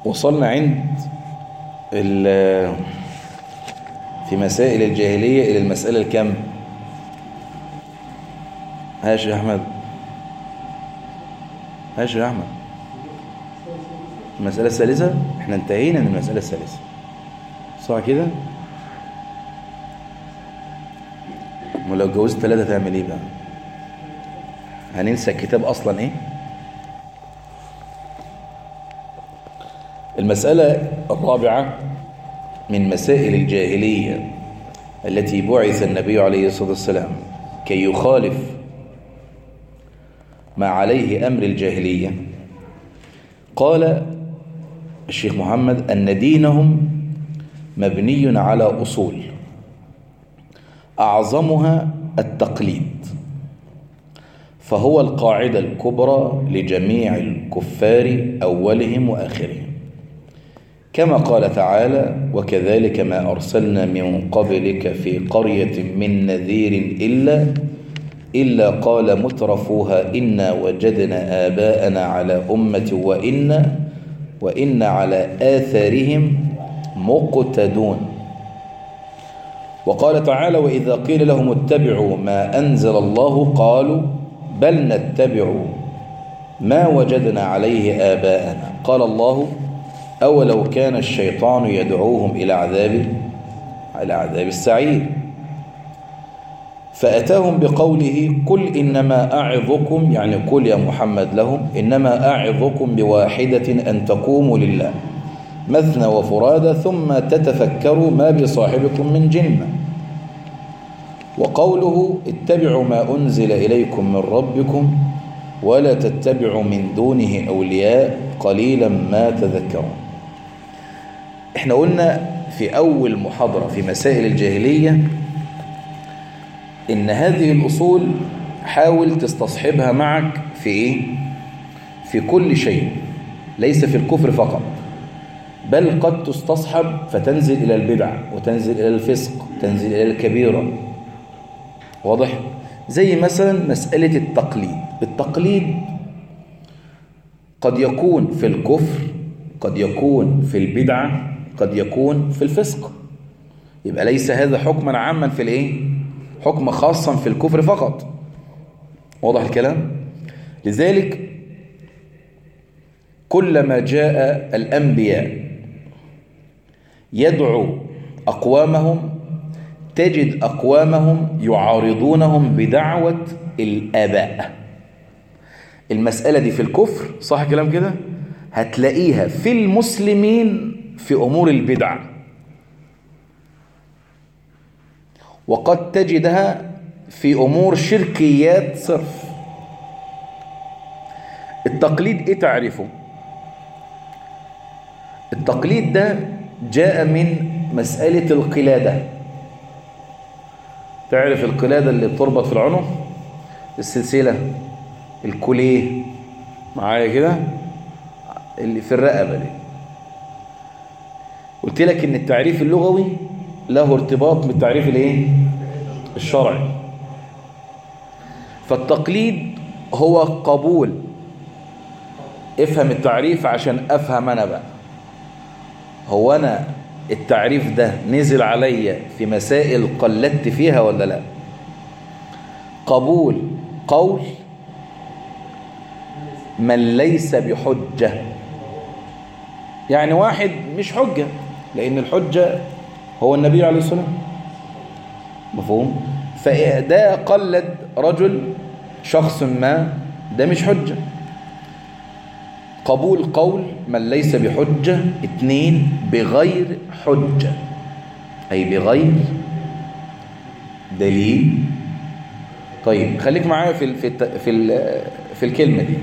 وصلنا عند في مسائل الجاهلية إلى المسألة الكم هاش يا أحمد هاش يا أحمد المسألة الثالثة احنا انتهينا من المسألة الثالثة صح كده ولو اتجوزت ثلاثة تعمل ايه بقى هننسى الكتاب اصلا ايه المسألة الرابعة من مسائل الجاهلية التي بعث النبي عليه الصلاة والسلام كي يخالف ما عليه أمر الجاهلية قال الشيخ محمد أن دينهم مبني على أصول أعظمها التقليد فهو القاعدة الكبرى لجميع الكفار أولهم وآخرهم كما قال تعالى وكذلك ما أرسلنا من قبلك في قرية من نذير إلا إلا قال مترفوها إنا وجدنا آباءنا على أمة وإنا وإن على آثارهم مقتدون وقال تعالى وإذا قيل لهم اتبعوا ما أنزل الله قالوا بل نتبع ما وجدنا عليه آباءنا قال الله أولو كان الشيطان يدعوهم إلى عذاب إلى عذاب السعير فأتاهم بقوله قل إنما أعظكم يعني قل يا محمد لهم إنما أعظكم بواحدة أن تقوموا لله مثنى وفرادى ثم تتفكروا ما بصاحبكم من جنة وقوله اتبعوا ما أنزل إليكم من ربكم ولا تتبعوا من دونه أولياء قليلا ما تذكرون احنا قلنا في أول محاضرة في مسائل الجاهلية إن هذه الأصول حاول تستصحبها معك في إيه؟ في كل شيء ليس في الكفر فقط بل قد تستصحب فتنزل إلى البدع وتنزل إلى الفسق تنزل إلى الكبيرة واضح؟ زي مثلا مسألة التقليد التقليد قد يكون في الكفر قد يكون في البدعة قد يكون في الفسق يبقى ليس هذا حكما عاما في الايه حكم خاصا في الكفر فقط واضح الكلام لذلك كلما جاء الأنبياء يدعو أقوامهم تجد أقوامهم يعارضونهم بدعوة الآباء المسألة دي في الكفر صح كلام كده هتلاقيها في المسلمين في أمور البدع وقد تجدها في أمور شركيات صرف التقليد إيه تعرفه التقليد ده جاء من مسألة القلادة تعرف القلادة اللي بتربط في العنق السلسلة الكوليه معايا كده اللي في الرقبة دي قلت لك ان التعريف اللغوي له ارتباط بالتعريف الايه الشرعي فالتقليد هو قبول افهم التعريف عشان افهم انا بقى هو انا التعريف ده نزل عليا في مسائل قلدت فيها ولا لا قبول قول من ليس بحجة يعني واحد مش حجة لأن الحجة هو النبي عليه الصلاة والسلام مفهوم فده قلد رجل شخص ما ده مش حجة قبول قول من ليس بحجة اتنين بغير حجة أي بغير دليل طيب خليك معايا في ال في ال في, ال في الكلمة دي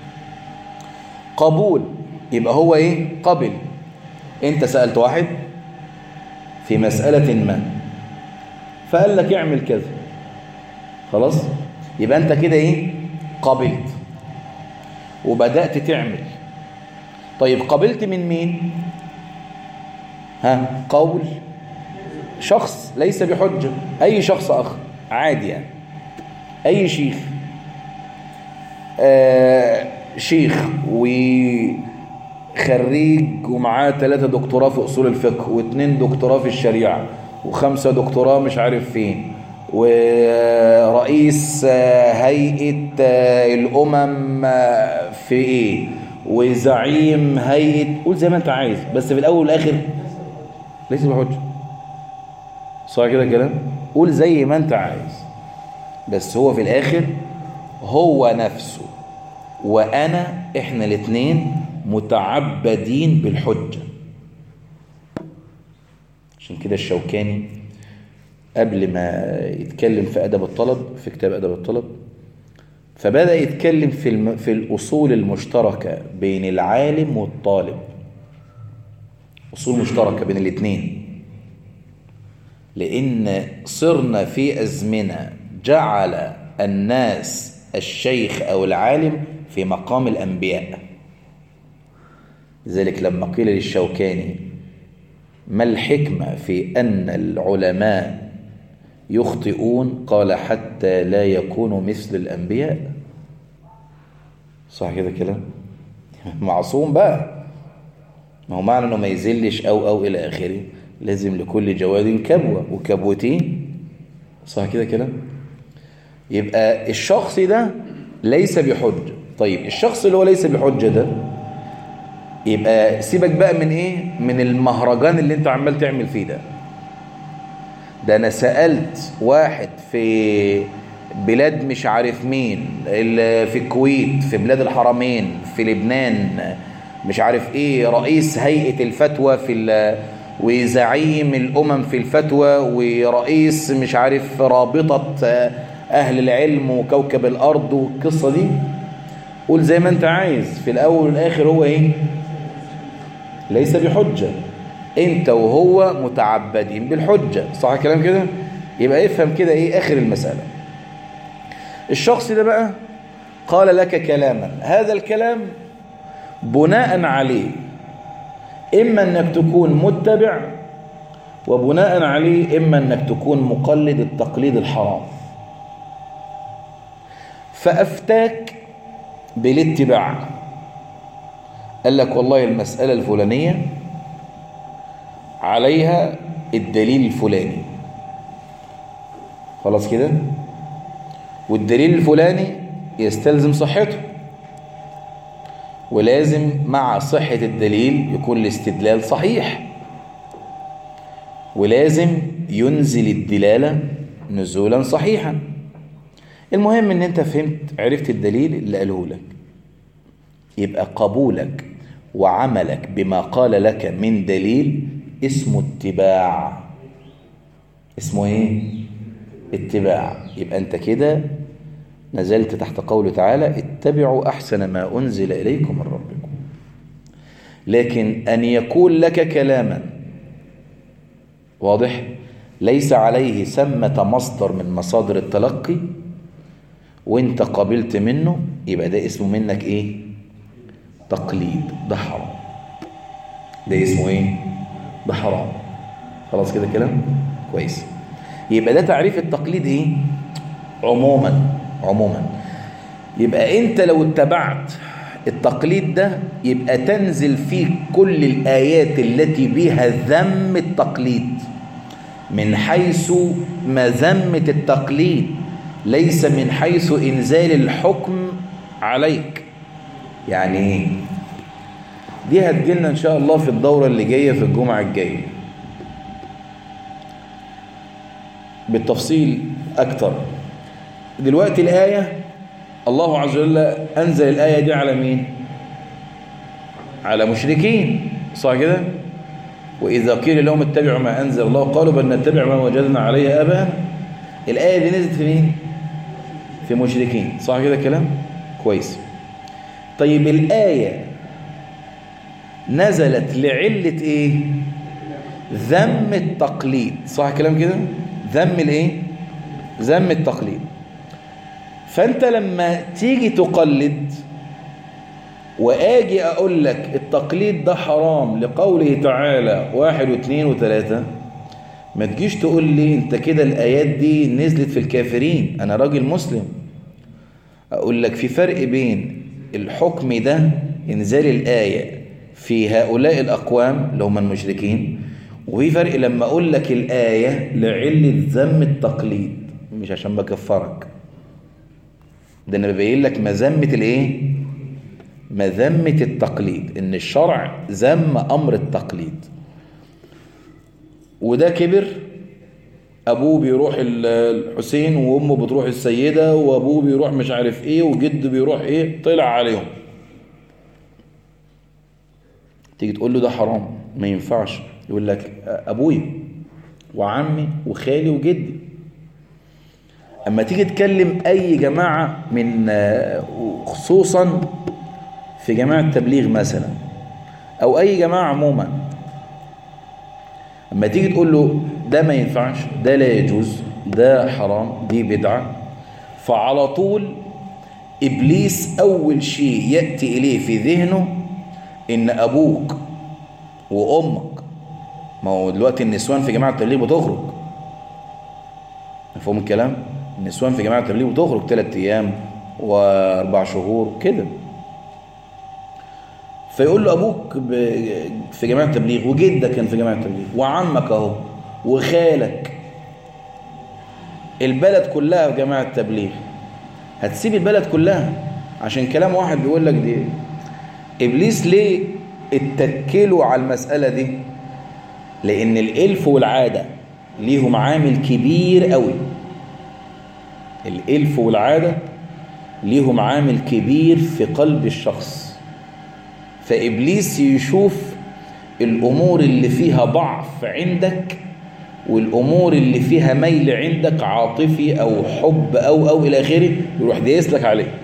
قبول يبقى هو ايه قبل انت سألت واحد في مسألة ما فقال لك اعمل كذا خلاص يبقى انت كده ايه قبلت وبدأت تعمل طيب قبلت من مين ها قول شخص ليس بحجة اي شخص اخر عادي يعني اي شيخ آه شيخ و خريج ومعاه ثلاثة دكتوراه في أصول الفقه واثنين دكتوراه في الشريعة وخمسة دكتوراه مش عارف فين ورئيس هيئة الأمم في إيه وزعيم هيئة قول زي ما أنت عايز بس في الأول والآخر ليس بحجة صح كده كلام قول زي ما أنت عايز بس هو في الآخر هو نفسه وأنا إحنا الاثنين متعبدين بالحجة عشان كده الشوكاني قبل ما يتكلم في أدب الطلب في كتاب أدب الطلب فبدأ يتكلم في, الم... في الأصول المشتركة بين العالم والطالب أصول مشتركة بين الاثنين لأن صرنا في أزمنة جعل الناس الشيخ أو العالم في مقام الأنبياء لذلك لما قيل للشوكاني ما الحكمة في أن العلماء يخطئون قال حتى لا يكونوا مثل الأنبياء صح كده كلام معصوم بقى ما هو معنى انه ما يزلش او او الى اخره لازم لكل جواد كبوة وكبوتين صح كده كلام يبقى الشخص ده ليس بحجة طيب الشخص اللي هو ليس بحجة ده يبقى سيبك بقى من ايه من المهرجان اللي انت عمال تعمل فيه ده ده انا سألت واحد في بلاد مش عارف مين في الكويت في بلاد الحرمين في لبنان مش عارف ايه رئيس هيئة الفتوى في وزعيم الامم في الفتوى ورئيس مش عارف رابطة اهل العلم وكوكب الارض والقصة دي قول زي ما انت عايز في الاول والاخر هو ايه ليس بحجة انت وهو متعبدين بالحجة صح الكلام كده يبقى افهم كده ايه اخر المسألة الشخص ده بقى قال لك كلاما هذا الكلام بناء عليه اما انك تكون متبع وبناء عليه اما انك تكون مقلد التقليد الحرام فافتاك بالاتباع قال لك والله المسألة الفلانية عليها الدليل الفلاني خلاص كده والدليل الفلاني يستلزم صحته ولازم مع صحة الدليل يكون الاستدلال صحيح ولازم ينزل الدلالة نزولا صحيحا المهم ان انت فهمت عرفت الدليل اللي قاله لك يبقى قبولك وعملك بما قال لك من دليل اسمه اتباع اسمه ايه اتباع يبقى انت كده نزلت تحت قوله تعالى اتبعوا احسن ما انزل اليكم من ربكم لكن ان يكون لك كلاما واضح ليس عليه ثمة مصدر من مصادر التلقي وانت قبلت منه يبقى ده اسمه منك ايه تقليد ده حرام ده اسمه ايه ده حرام خلاص كده كلام كويس يبقى ده تعريف التقليد ايه عموما عموما يبقى انت لو اتبعت التقليد ده يبقى تنزل فيك كل الآيات التي بها ذم التقليد من حيث مذمة التقليد ليس من حيث إنزال الحكم عليك يعني ايه دي هتجيلنا ان شاء الله في الدورة اللي جاية في الجمعة الجاية بالتفصيل اكتر دلوقتي الآية الله عز وجل أنزل الآية دي على مين على مشركين صح كده وإذا قيل لهم اتبعوا ما أنزل الله قالوا بل نتبع ما وجدنا عليه آباءنا الآية دي نزلت في مين في مشركين صح كده كلام كويس طيب الآية نزلت لعلة ايه ذم التقليد صح كلام كده ذم الايه ذم التقليد فانت لما تيجي تقلد واجي اقول لك التقليد ده حرام لقوله تعالى واحد واثنين وثلاثة ما تجيش تقول لي انت كده الايات دي نزلت في الكافرين انا راجل مسلم اقول لك في فرق بين الحكم ده انزال الآية في هؤلاء الأقوام اللي هم المشركين وفي فرق لما أقول لك الآية لعلة ذم التقليد مش عشان بكفرك ده أنا ببين لك مذمة الإيه؟ مذمة التقليد إن الشرع ذم أمر التقليد وده كبر أبوه بيروح الحسين وأمه بتروح السيدة وأبوه بيروح مش عارف إيه وجده بيروح إيه طلع عليهم تيجي تقول له ده حرام ما ينفعش يقول لك أبوي وعمي وخالي وجدي أما تيجي تكلم أي جماعة من خصوصا في جماعة تبليغ مثلا أو أي جماعة عموما أما تيجي تقول له ده ما ينفعش ده لا يجوز ده حرام دي بدعة فعلى طول إبليس أول شيء يأتي إليه في ذهنه إن أبوك وأمك ما هو دلوقتي النسوان في جماعة التبليغ بتخرج مفهوم الكلام النسوان في جماعة التبليغ بتخرج ثلاث أيام وأربع شهور كده فيقول له أبوك في جماعة التبليغ وجدك كان في جماعة التبليغ وعمك أهو وخالك البلد كلها في جماعة التبليغ هتسيب البلد كلها عشان كلام واحد بيقول لك دي إبليس ليه اتكلوا على المسألة دي لأن الإلف والعادة ليهم عامل كبير قوي الإلف والعادة ليهم عامل كبير في قلب الشخص فإبليس يشوف الأمور اللي فيها ضعف عندك والأمور اللي فيها ميل عندك عاطفي أو حب أو أو إلى آخره يروح دايس لك عليه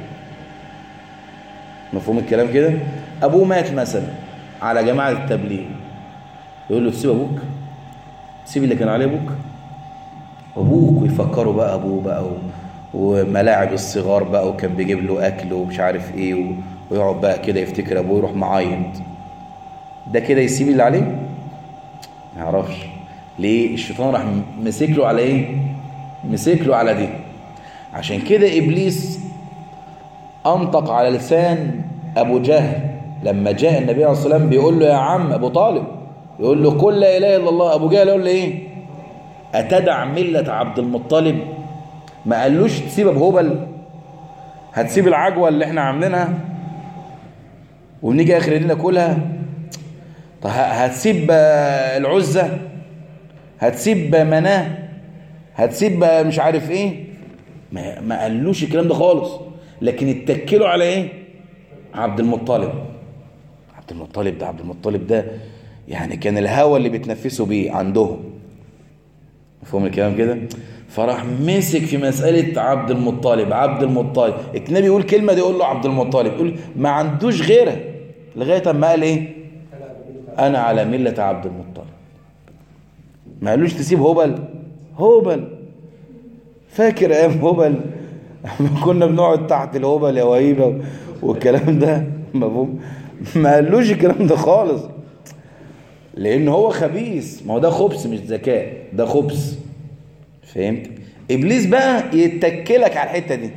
مفهوم الكلام كده أبوه مات مثلا على جماعة التبليغ يقول له تسيب أبوك تسيب اللي كان عليه أبوك أبوك ويفكروا بقى أبوه بقى و... وملاعب الصغار بقى وكان بيجيب له أكل ومش عارف إيه و... ويقعد بقى كده يفتكر أبوه يروح معيط ده كده يسيب اللي عليه ما يعرفش ليه الشيطان راح مسك له على ايه مسك له على دي عشان كده ابليس انطق على لسان ابو جهل لما جاء النبي عليه الصلاه والسلام بيقول له يا عم ابو طالب يقول له قل لا اله الا الله ابو جهل يقول له ايه اتدع مله عبد المطلب ما قالوش تسيب ابو هبل هتسيب العجوه اللي احنا عاملينها ونيجي اخر الليل ناكلها طب هتسيب العزة هتسيب مناه هتسيب مش عارف ايه ما, ما قالوش الكلام ده خالص لكن اتكلوا على ايه عبد المطلب عبد المطلب ده عبد المطلب ده يعني كان الهوى اللي بيتنفسوا بيه عندهم مفهوم الكلام كده فراح مسك في مسألة عبد المطلب عبد المطلب النبي يقول كلمة دي يقول له عبد المطلب يقول ما عندوش غيرها لغاية ما قال ايه أنا على ملة عبد المطلب ما قالوش تسيب هبل هبل فاكر أيام هبل كنا بنقعد تحت الهبل يا وهيبة والكلام ده مفهوم ما قالوش الكلام ده خالص لأن هو خبيث ما هو ده خبث مش ذكاء ده خبث فهمت إبليس بقى يتكلك على الحتة دي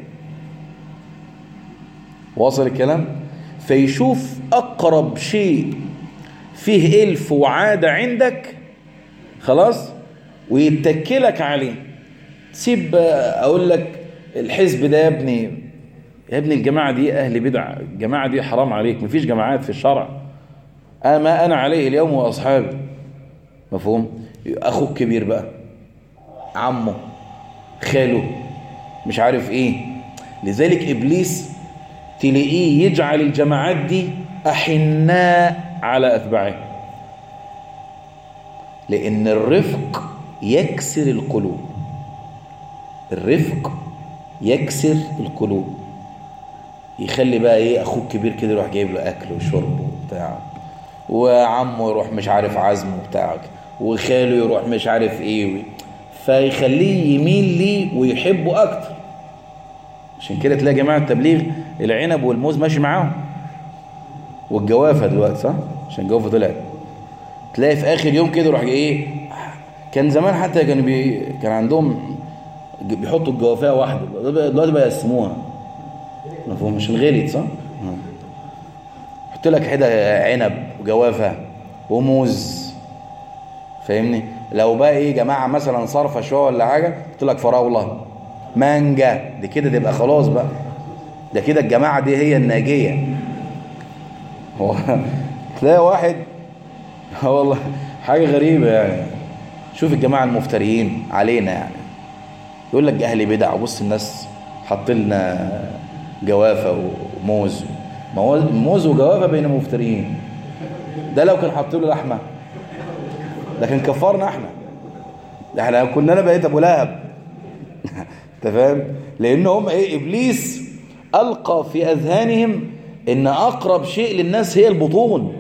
واصل الكلام فيشوف أقرب شيء فيه إلف وعادة عندك خلاص ويتكلك عليه تسيب أقول لك الحزب ده يا ابني يا ابني الجماعة دي أهل بدع الجماعة دي حرام عليك مفيش جماعات في الشرع أنا ما أنا عليه اليوم وأصحابي مفهوم أخوك كبير بقى عمه خاله مش عارف إيه لذلك إبليس تلاقيه يجعل الجماعات دي أحناء على أتباعه لأن الرفق يكسر القلوب الرفق يكسر القلوب يخلي بقى ايه اخوك كبير كده يروح جايب له اكل وشرب وبتاع وعمه يروح مش عارف عزمه بتاعك وخاله يروح مش عارف ايه فيخليه يميل ليه ويحبه اكتر عشان كده تلاقي جماعه التبليغ العنب والموز ماشي معاهم والجوافه دلوقتي صح عشان الجوافه طلعت تلاقي في اخر يوم كده يروح ايه كان زمان حتى كانوا بي... كان عندهم بيحطوا الجوافيه واحده دلوقتي بقى يقسموها مفهوم مش الغليت صح قلت لك حدا عنب وجوافة وموز فاهمني لو بقى ايه جماعة مثلا صرفة شوية ولا حاجة قلت لك فراولة مانجا دي كده تبقى خلاص بقى ده كده الجماعة دي هي الناجية هو تلاقي واحد والله حاجة غريبة يعني شوف الجماعة المفتريين علينا يعني يقول لك أهل بدع وبص الناس حاط لنا جوافة وموز موز وجوافة بين مفتريين ده لو كان حاط له لحمة ده كان كفرنا احنا ده احنا كنا انا بقيت ابو لهب انت فاهم لان هم ايه ابليس القى في اذهانهم ان اقرب شيء للناس هي البطون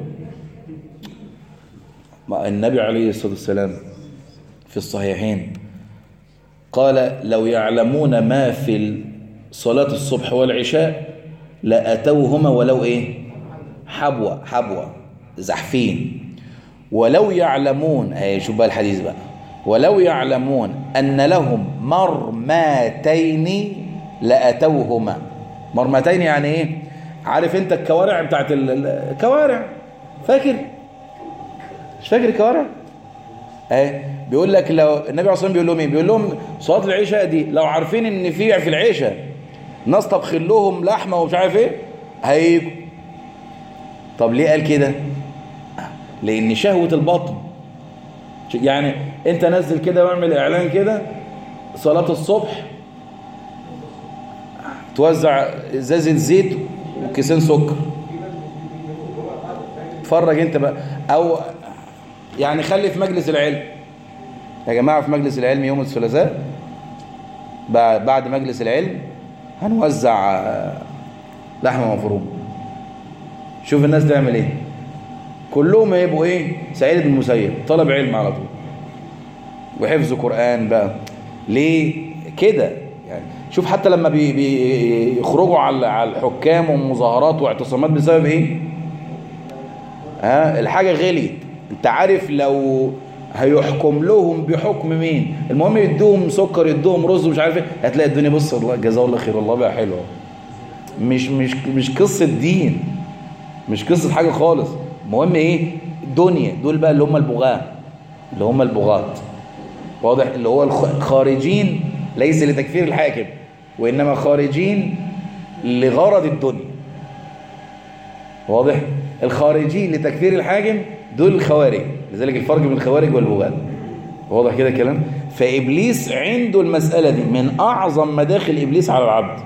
النبي عليه الصلاه والسلام في الصحيحين قال لو يعلمون ما في صلاة الصبح والعشاء لأتوهما ولو إيه حبوة حبوة زحفين ولو يعلمون أي شوف بقى الحديث بقى ولو يعلمون أن لهم مرماتين لأتوهما مرمتين يعني إيه عارف أنت الكوارع بتاعت الكوارع فاكر مش فاكر الكوارع اهي بيقول لك لو النبي عليه الصلاه والسلام بيقول لهم ايه بيقول لهم صلاه العشاء دي لو عارفين ان في في العشاء ناس طبخين لهم لحمه ومش عارف ايه هيجوا طب ليه قال كده لان شهوه البطن يعني انت نزل كده واعمل اعلان كده صلاه الصبح توزع ازازه زيت وكيسين سكر اتفرج انت بقى او يعني خلي في مجلس العلم يا جماعة في مجلس العلم يوم الثلاثاء بعد مجلس العلم هنوزع لحمة مفرومة شوف الناس تعمل ايه كلهم هيبقوا ايه سعيد بن المسيب طلب علم على طول وحفظ قرآن بقى ليه كده يعني شوف حتى لما بي بيخرجوا على على الحكام ومظاهرات واعتصامات بسبب ايه ها الحاجة غليت انت عارف لو هيحكم لهم بحكم مين المهم يدوهم سكر يدوهم رز ومش عارف ايه هتلاقي الدنيا بص الله جزاه الله خير والله بقى حلوه مش مش مش قصه دين مش قصه حاجه خالص المهم ايه دنيا دول بقى اللي هم البغاة اللي هم البغاة واضح اللي هو الخارجين ليس لتكفير الحاكم وانما خارجين لغرض الدنيا واضح الخارجين لتكفير الحاكم دول الخوارج لذلك الفرق بين الخوارج والبغاة واضح كده الكلام فإبليس عنده المسألة دي من أعظم مداخل إبليس على العبد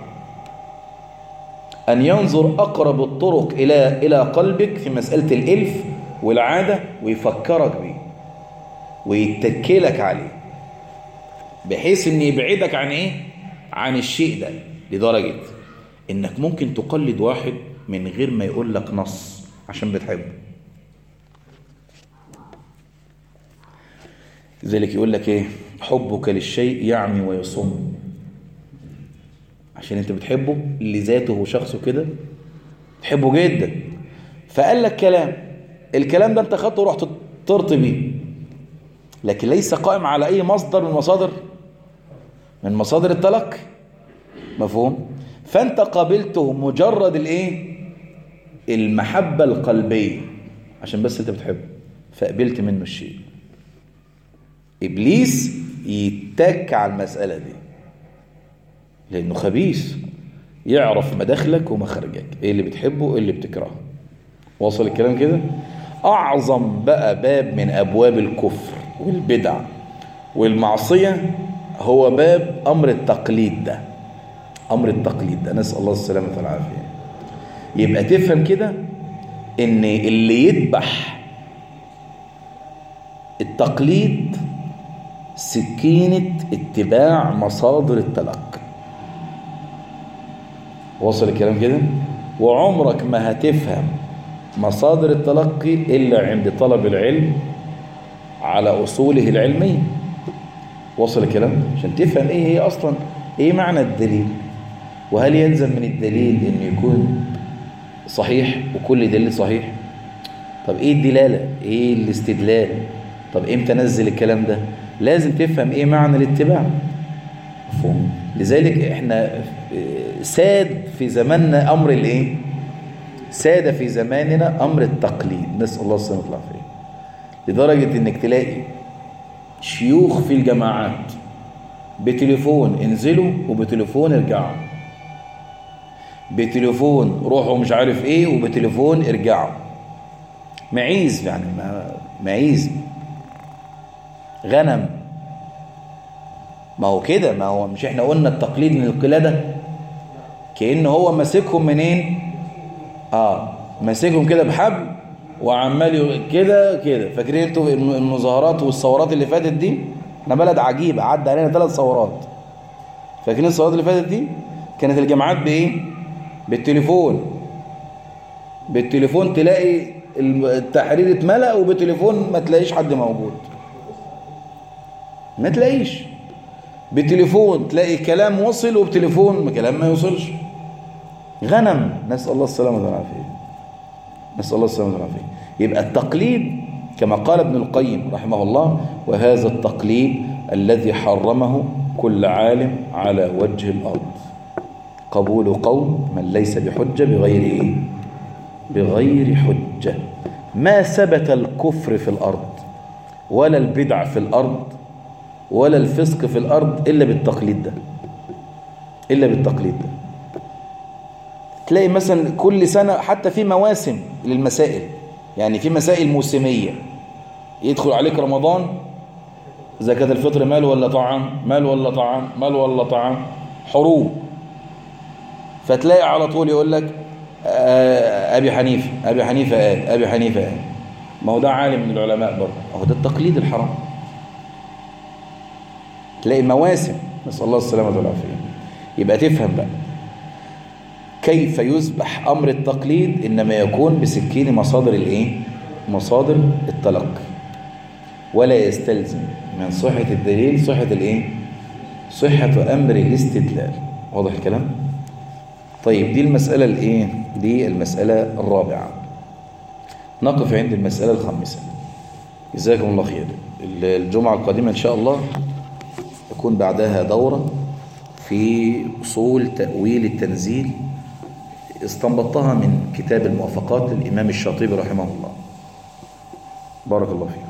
أن ينظر أقرب الطرق إلى إلى قلبك في مسألة الإلف والعادة ويفكرك بيه ويتكلك عليه بحيث أن يبعدك عن إيه؟ عن الشيء ده لدرجة إنك ممكن تقلد واحد من غير ما يقول لك نص عشان بتحبه لذلك يقول لك ايه حبك للشيء يعمي ويصم عشان انت بتحبه لذاته وشخصه كده تحبه جدا فقال لك كلام الكلام ده انت خدته ورحت طرت بيه لكن ليس قائم على اي مصدر من مصادر من مصادر التلقي مفهوم فانت قابلته مجرد الايه المحبة القلبية عشان بس انت بتحبه فقبلت منه الشيء إبليس يتك على المسألة دي لأنه خبيث يعرف مداخلك ومخرجك إيه اللي بتحبه إيه اللي بتكرهه وصل الكلام كده أعظم بقى باب من أبواب الكفر والبدع والمعصية هو باب أمر التقليد ده أمر التقليد ده نسأل الله السلامة والعافية يبقى تفهم كده إن اللي يذبح التقليد سكينة اتباع مصادر التلقي وصل الكلام كده وعمرك ما هتفهم مصادر التلقي إلا عند طلب العلم على أصوله العلمية وصل الكلام عشان تفهم إيه هي أصلا إيه معنى الدليل وهل يلزم من الدليل إنه يكون صحيح وكل دليل صحيح طب إيه الدلالة إيه الاستدلال طب إمتى نزل الكلام ده لازم تفهم ايه معنى الاتباع مفهوم لذلك احنا ساد في زماننا امر الايه ساد في زماننا أمر التقليد نسأل الله السلامة والعافية لدرجة إنك تلاقي شيوخ في الجماعات بتليفون انزلوا وبتليفون ارجعوا بتليفون روحوا مش عارف ايه وبتليفون ارجعوا معيز يعني معيز غنم ما هو كده ما هو مش احنا قلنا التقليد من القلادة كأن هو ماسكهم منين اه ماسكهم كده بحبل وعمال كده كده فاكرين انتوا المظاهرات والثورات اللي فاتت دي احنا بلد عجيب عدى علينا ثلاث ثورات فاكرين الثورات اللي فاتت دي كانت الجامعات بايه بالتليفون بالتليفون تلاقي التحرير اتملأ وبالتليفون ما تلاقيش حد موجود ما تلاقيش بتليفون تلاقي كلام وصل وبتليفون كلام ما يوصلش غنم نسأل الله السلامة والعافية نسأل الله السلامة والعافية يبقى التقليد كما قال ابن القيم رحمه الله وهذا التقليد الذي حرمه كل عالم على وجه الأرض قبول قول من ليس بحجة بغير إيه؟ بغير حجة ما ثبت الكفر في الأرض ولا البدع في الأرض ولا الفسق في الأرض إلا بالتقليد ده إلا بالتقليد ده تلاقي مثلا كل سنة حتى في مواسم للمسائل يعني في مسائل موسمية يدخل عليك رمضان زكاة الفطر مال ولا طعام مال ولا طعام مال ولا طعام حروب فتلاقي على طول يقول لك أبي حنيفة أبي حنيفة قال أبي حنيفة قال ما هو ده عالم من العلماء برضه هو ده التقليد الحرام تلاقي مواسم نسأل الله السلامة والعافية يبقى تفهم بقى كيف يذبح أمر التقليد إنما يكون بسكين مصادر الإيه؟ مصادر التلقي ولا يستلزم من صحة الدليل صحة الإيه؟ صحة أمر الاستدلال واضح الكلام؟ طيب دي المسألة الإيه؟ دي المسألة الرابعة نقف عند المسألة الخامسة جزاكم الله خير الجمعة القادمة إن شاء الله يكون بعدها دورة في أصول تأويل التنزيل استنبطتها من كتاب الموافقات للإمام الشاطبي رحمه الله بارك الله فيك